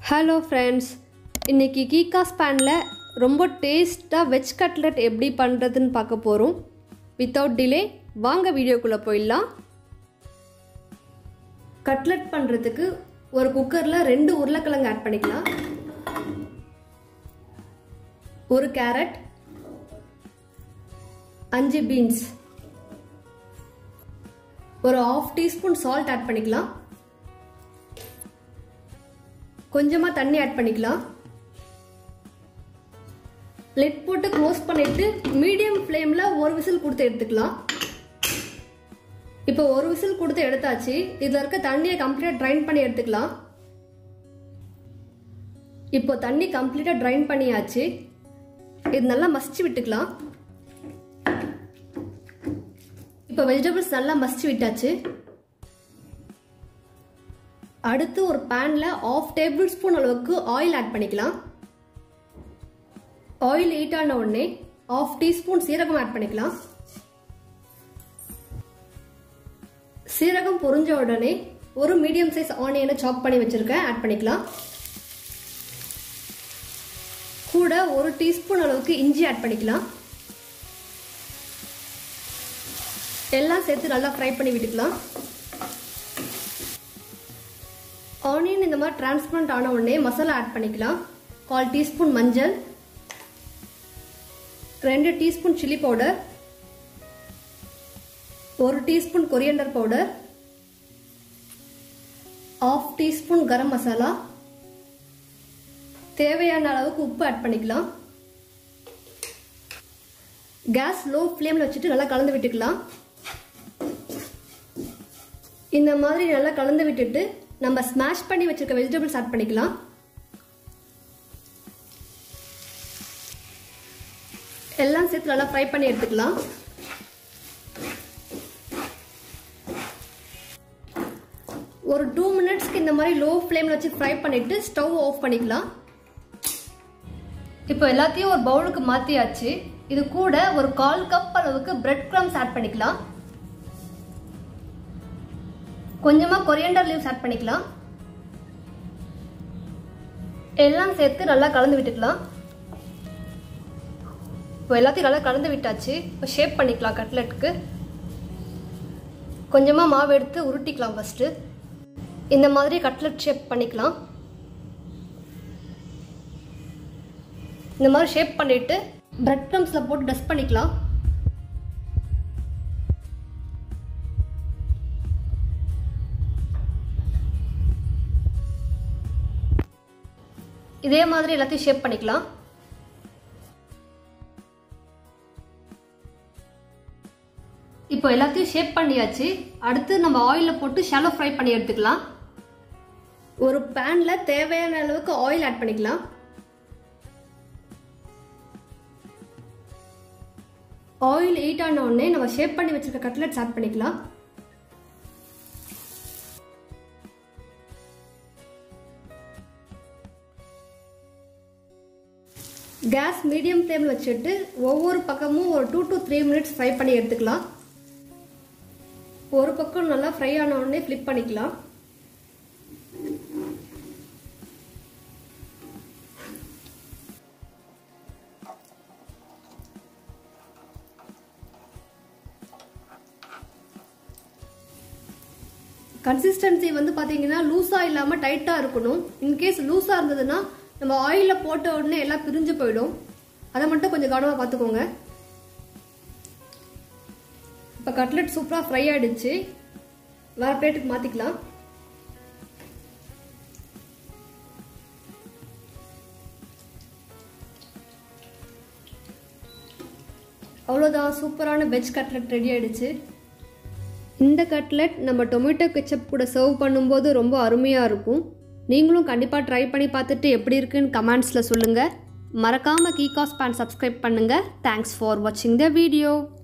hello friends இன்றைக்கி கீகாஸ் பேனில் ரொம்ப டேஸ்ட்டாக வெஜ் கட்லெட் எப்படி பண்ணுறதுன்னு பார்க்க போகிறோம் வித்தவுட் டிலே வாங்க வீடியோக்குள்ளே போயிடலாம் கட்லெட் பண்ணுறதுக்கு ஒரு குக்கரில் ரெண்டு உருளைக்கிழங்கு ஆட் பண்ணிக்கலாம் ஒரு கேரட் அஞ்சு பீன்ஸ் ஒரு ஆஃப் டீஸ்பூன் சால்ட் ஆட் பண்ணிக்கலாம் கொஞ்சமாக தண்ணி ஆட் பண்ணிக்கலாம் லிட் போட்டு க்ளோஸ் பண்ணிட்டு மீடியம் ஃப்ளேமில் ஒரு விசில் கொடுத்து எடுத்துக்கலாம் இப்போ ஒரு விசில் கொடுத்து எடுத்தாச்சு இதில் இருக்க தண்ணியை கம்ப்ளீட்டாக ட்ரைன் பண்ணி எடுத்துக்கலாம் இப்போ தண்ணி கம்ப்ளீட்டாக ட்ரைன் பண்ணியாச்சு இது நல்லா மசிச்சு விட்டுக்கலாம் இப்போ வெஜிடபிள்ஸ் நல்லா மசிச்சு விட்டாச்சு அடுத்து ஒரு பேனில் ஆஃப் டேபிள் ஸ்பூன் அளவுக்கு ஆயில் ஆட் பண்ணிக்கலாம் ஆயில் ஹீட் ஆன உடனே ஆஃப் டீஸ்பூன் சீரகம் ஆட் பண்ணிக்கலாம் சீரகம் பொரிஞ்ச உடனே ஒரு மீடியம் சைஸ் ஆனியனை சாப் பண்ணி வச்சிருக்கேன் ஆட் பண்ணிக்கலாம் கூட ஒரு டீஸ்பூன் அளவுக்கு இஞ்சி ஆட் பண்ணிக்கலாம் எல்லாம் சேர்த்து நல்லா ஃப்ரை பண்ணி விட்டுக்கலாம் ஆனியன் இந்த மாதிரி டிரான்ஸ்பரண்ட் ஆன உடனே மசாலா ஆட் பண்ணிக்கலாம் கால் டீஸ்பூன் மஞ்சள் ரெண்டு டீஸ்பூன் சில்லி பவுடர் ஒரு teaspoon coriander powder half teaspoon garam masala தேவையான அளவுக்கு உப்பு ஆட் பண்ணிக்கலாம் கேஸ் லோ ஃப்ளேமில் வச்சுட்டு நல்லா கலந்து விட்டுக்கலாம் இந்த மாதிரி நல்லா கலந்து விட்டுட்டு நம்ம ஸ்மாஷ் பண்ணி வச்சிருக்க வெஜிடபிள்ஸ் ஆட் பண்ணிக்கலாம் எல்லாம் சேர்த்து நல்லா ஃப்ரை பண்ணி எடுத்துக்கலாம் ஒரு டூ மினிட்ஸ்க்கு இந்த மாதிரி லோ ஃப்ளேமில் வச்சு ஃப்ரை பண்ணிட்டு ஸ்டவ் ஆஃப் பண்ணிக்கலாம் இப்போ எல்லாத்தையும் ஒரு பவுலுக்கு மாற்றியாச்சு இது கூட ஒரு கால் கப் அளவுக்கு பிரெட் க்ரம்ஸ் ஆட் பண்ணிக்கலாம் கொஞ்சமாக கொரியண்டர் லீவ்ஸ் ஆட் பண்ணிக்கலாம் எல்லாம் சேர்த்து நல்லா கலந்து விட்டுக்கலாம் இப்போ எல்லாத்தையும் நல்லா கலந்து விட்டாச்சு இப்போ ஷேப் பண்ணிக்கலாம் கட்லெட்டுக்கு கொஞ்சமாக மாவு எடுத்து உருட்டிக்கலாம் ஃபஸ்ட்டு இந்த மாதிரி கட்லெட் ஷேப் பண்ணிக்கலாம் இந்த மாதிரி ஷேப் பண்ணிவிட்டு பிரெட் க்ரம்ஸில் போட்டு டஸ்ட் பண்ணிக்கலாம் இதே மாதிரி எல்லாத்தையும் ஷேப் பண்ணிக்கலாம் இப்போ எல்லாத்தையும் ஷேப் பண்ணியாச்சு அடுத்து நம்ம ஆயிலில் போட்டு ஷாலோ ஃப்ரை பண்ணி எடுத்துக்கலாம் ஒரு பேனில் தேவையான அளவுக்கு ஆயில் ஆட் பண்ணிக்கலாம் ஆயில் ஹீட் ஆன உடனே நம்ம ஷேப் பண்ணி வச்சிருக்க கட்லெட்ஸ் ஆட் பண்ணிக்கலாம் கேஸ் மீடியம் ஃப்ளேமில் வச்சுட்டு ஒவ்வொரு பக்கமும் ஒரு two to three minutes fry பண்ணி எடுத்துக்கலாம் ஒரு பக்கம் நல்லா ஃப்ரை ஆன உடனே ஃப்ளிப் பண்ணிக்கலாம் கன்சிஸ்டன்சி வந்து பார்த்தீங்கன்னா லூஸாக இல்லாமல் டைட்டாக இருக்கணும் இன்கேஸ் லூஸாக இருந்ததுன்னா நம்ம ஆயிலில் போட்ட உடனே எல்லாம் பிரிஞ்சு போயிடும் அதை மட்டும் கொஞ்சம் கவனமாக பார்த்துக்கோங்க இப்போ கட்லெட் சூப்பராக ஃப்ரை ஆகிடுச்சு வேறு பிளேட்டுக்கு மாற்றிக்கலாம் அவ்வளோதான் சூப்பரான வெஜ் கட்லெட் ரெடி ஆகிடுச்சு இந்த கட்லெட் நம்ம டொமேட்டோ கெச்சப் கூட சர்வ் பண்ணும்போது ரொம்ப அருமையாக இருக்கும் நீங்களும் கண்டிப்பாக ட்ரை பண்ணி பார்த்துட்டு எப்படி இருக்குன்னு கமெண்ட்ஸில் சொல்லுங்கள் மறக்காமல் கீகாஸ் பேன் சப்ஸ்கிரைப் பண்ணுங்கள் தேங்க்ஸ் ஃபார் வாட்சிங் த வீடியோ